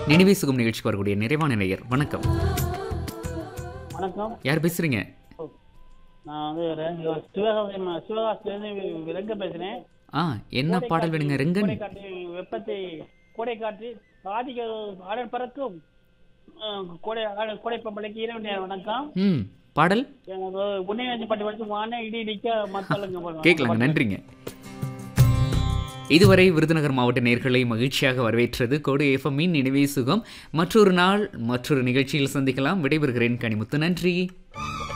நினைவே சுகம் நிகழ்ச்சிக்கு வரக்கூடிய நிறைவான நேயர் வணக்கம் வணக்கம் யார் பேசுறீங்க நான் வந்து ரெங்க- சிவகாசி ம- சிவகாசியிலேருந்து ரெங்க பேசுகிறேன் ஆ என்ன பாடல் வேணுங்க ரெங்கன் கோடைக்காற்று வெப்பத்தை கோடைக்காற்று ஆதிக்க ஆடல் பறக்கும் அஹ், கோடை ஆடல் கோடை பம்பளைக்கு இரவு நேரம் வணக்கம் ம் பாடல் எனக்கு உன்னை பாட்டு படிச்சு வான இடி இடிக்க மக்களுங்க கேட்கலாங்க நன்றிங்க இதுவரை விருதுநகர் மாவட்ட நேர்களை மகிழ்ச்சியாக வரவேற்றது கோடு எஃப்எம்மின் நினைவே சுகம் மற்றொரு நாள் மற்றொரு நிகழ்ச்சியில் சந்திக்கலாம் விடைபெறுகிறேன் கனிமுத்து நன்றி